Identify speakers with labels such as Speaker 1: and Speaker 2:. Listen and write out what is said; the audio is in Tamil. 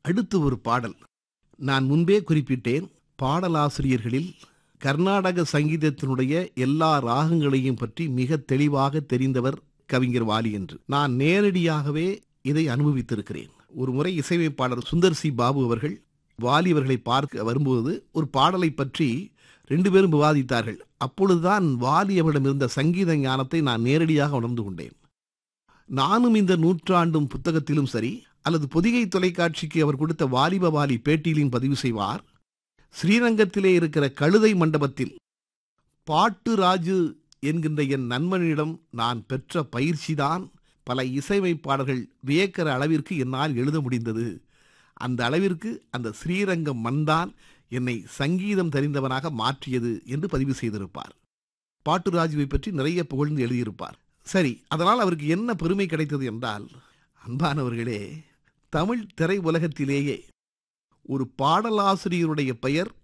Speaker 1: அடுத்து ஒரு பாடல் நான் முன்பே குறிப்பிட்டேன் பாடலாசிரியர்களில் கர்நாடக சங்கீதத்தினுடைய எல்லா ராகங்களையும் பற்றி மிக தெளிவாக தெரிந்தவர் கவிஞர் வாலி என்று நான் நேரடியாகவே இதை அனுபவித்திருக்கிறேன் ஒரு முறை இசையமைப்பாளர் சுந்தர் சி பாபு அவர்கள் வாலி அவர்களை பார்க்க வரும்போது ஒரு பாடலை பற்றி ரெண்டு பேரும் விவாதித்தார்கள் அப்பொழுதுதான் வாலி அவரிடம் இருந்த சங்கீத ஞானத்தை நான் நேரடியாக உணர்ந்து கொண்டேன் நானும் இந்த நூற்றாண்டும் புத்தகத்திலும் சரி அல்லது பொதிகை தொலைக்காட்சிக்கு அவர் கொடுத்த வாலிப வாலி பேட்டியிலும் பதிவு செய்வார் ஸ்ரீரங்கத்திலே இருக்கிற கழுதை மண்டபத்தில் பாட்டு ராஜு என்கின்ற என் நண்பனிடம் நான் பெற்ற பயிற்சிதான் பல இசையமைப்பாளர்கள் வியக்கிற அளவிற்கு என்னால் எழுத முடிந்தது அந்த அளவிற்கு அந்த ஸ்ரீரங்கம் மண்தான் என்னை சங்கீதம் தெரிந்தவனாக மாற்றியது என்று பதிவு செய்திருப்பார் பாட்டுராஜுவை பற்றி நிறைய புகழ்ந்து எழுதியிருப்பார் சரி அதனால் அவருக்கு என்ன பெருமை கிடைத்தது என்றால் அன்பானவர்களே தமிழ் திரை உலகத்திலேயே ஒரு பாடலாசிரியருடைய பெயர்